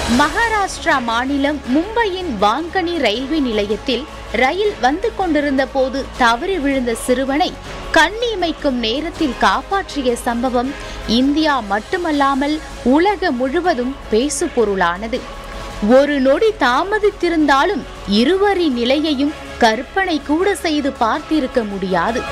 மகாராஷ்டிரா மாநிலம் மும்பையின் வாங்கனி ரயில்வே நிலையத்தில் ரயில் வந்து கொண்டிருந்த போது தவறி விழுந்த சிறுவனை கண்ணிமைக்கும் நேரத்தில் காப்பாற்றிய சம்பவம் இந்தியா மட்டுமல்லாமல் உலக முழுவதும் பேசு பொருளானது ஒரு நொடி தாமதித்திருந்தாலும் இருவரின் நிலையையும் கற்பனை கூட செய்து பார்த்திருக்க முடியாது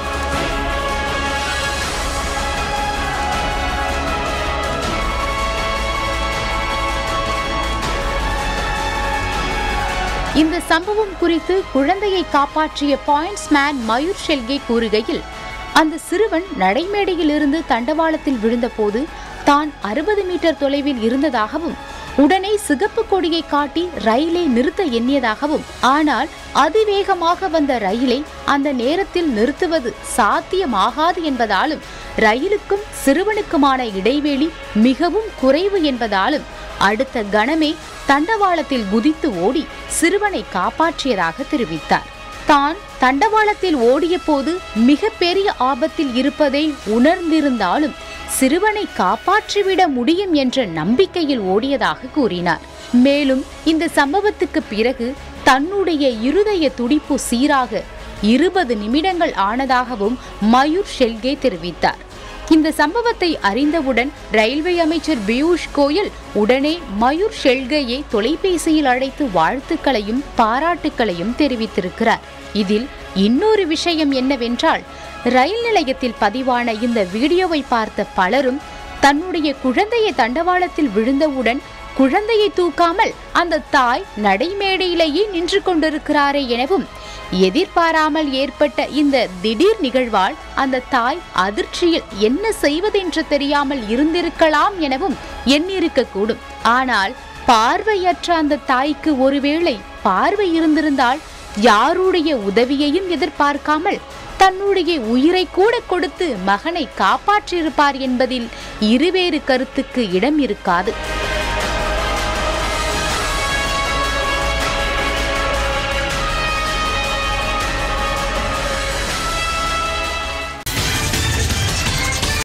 இந்த சம்பவம் குறித்து குழந்தையை காப்பாற்றிய பாயிண்ட்ஸ் மேன் மயூர் ஷெல்கே கூறுகையில் அந்த சிறுவன் நடைமேடையில் இருந்து தண்டவாளத்தில் விழுந்தபோது தான் அறுபது மீட்டர் தொலைவில் இருந்ததாகவும் உடனே சிகப்பு கொடியை காட்டி ரயிலை நிறுத்த எண்ணியதாகவும் ஆனால் அதிவேகமாக வந்த ரயிலை அந்த நேரத்தில் நிறுத்துவது சாத்தியமாகாது என்பதாலும் ரயிலுக்கும் சிறுவனுக்குமான இடைவெளி மிகவும் குறைவு என்பதாலும் அடுத்த கணமே தண்டவாளத்தில் குதித்து ஓடி சிறுவனை காப்பாற்றியதாக தெரிவித்தார் தான் தண்டவாளத்தில் ஓடிய போது மிக பெரிய ஆபத்தில் இருப்பதை உணர்ந்திருந்தாலும் சிறுவனை காப்பாற்றிவிட முடியும் என்ற நம்பிக்கையில் ஓடியதாக கூறினார் மேலும் இந்த சம்பவத்துக்கு பிறகு தன்னுடைய இருதய துடிப்பு சீராக இருபது நிமிடங்கள் ஆனதாகவும் மயூர் ஷெல்கே தெரிவித்தார் இந்த சம்பவத்தை அறிந்தவுடன் ரயில்வே அமைச்சர் பியூஷ் கோயல் உடனே மயூர் ஷெல்கையை தொலைபேசியில் அழைத்து வாழ்த்துக்களையும் பாராட்டுக்களையும் தெரிவித்திருக்கிறார் இதில் இன்னொரு விஷயம் என்னவென்றால் ரயில் நிலையத்தில் பதிவான இந்த வீடியோவை பார்த்த பலரும் தன்னுடைய குழந்தையை தண்டவாளத்தில் விழுந்தவுடன் குழந்தையை தூக்காமல் அந்த தாய் நடைமேடையிலேயே நின்று கொண்டிருக்கிறாரே எனவும் எதிர்பாராமல் ஏற்பட்ட இந்த திடீர் நிகழ்வால் அந்த தாய் அதிர்ச்சியில் என்ன செய்வதென்று தெரியாமல் இருந்திருக்கலாம் எனவும் எண்ணிருக்கக்கூடும் ஆனால் பார்வையற்ற அந்த தாய்க்கு ஒருவேளை பார்வை இருந்திருந்தால் யாருடைய உதவியையும் எதிர்பார்க்காமல் தன்னுடைய உயிரை கூட கொடுத்து மகனை காப்பாற்றியிருப்பார் என்பதில் இருவேறு கருத்துக்கு இடம் இருக்காது